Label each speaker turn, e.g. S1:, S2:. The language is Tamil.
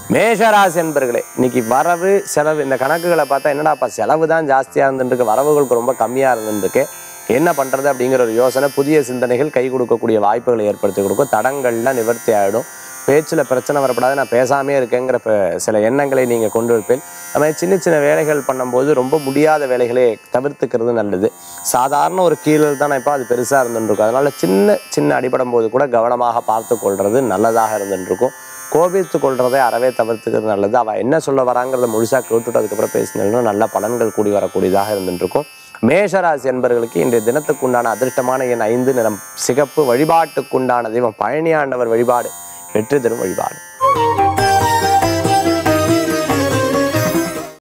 S1: மேஷராசி என்பர்களே இன்னைக்கு வரவு செலவு இந்த கணக்குகளை பார்த்தா என்னடாப்பா செலவு தான் ஜாஸ்தியாக இருந்துருக்கு வரவுகளுக்கு ரொம்ப கம்மியாக இருந்துருக்கு என்ன பண்ணுறது அப்படிங்கிற ஒரு யோசனை புதிய சிந்தனைகள் கை கொடுக்கக்கூடிய வாய்ப்புகளை ஏற்படுத்தி கொடுக்கும் தடங்கள்லாம் நிவர்த்தி ஆகிடும் பேச்சில் பிரச்சனை வரப்படாது நான் பேசாமே இருக்கேங்கிற ப- சில எண்ணங்களை நீங்கள் கொண்டு வைப்பேன் அது மாதிரி சின்ன சின்ன வேலைகள் பண்ணும்போது ரொம்ப முடியாத வேலைகளை தவிர்த்துக்கிறது நல்லது சாதாரண ஒரு கீழல் தான் இப்போ அது பெருசாக இருந்துருக்கும் அதனால சின்ன சின்ன அடிபடும் போது கூட கவனமாக பார்த்து கொள்வது நல்லதாக இருந்துருக்கும் கோபித்து கொள்றதை அறவே தவிர்த்துக்கிறது நல்லது அவள் என்ன சொல்ல வராங்கிறத முழுசாக கேட்டுட்டு அதுக்கப்புறம் பேசினா நல்ல பலன்கள் கூடி வரக்கூடியதாக இருந்துருக்கும் மேஷராசி என்பவர்களுக்கு இன்றைய தினத்துக்குண்டான அதிர்ஷ்டமான எண் ஐந்து நிறம் சிகப்பு வழிபாட்டுக்குண்டான தெய்வம் பழனி ஆண்டவர் வழிபாடு வெற்றி தரும் வழிபாடு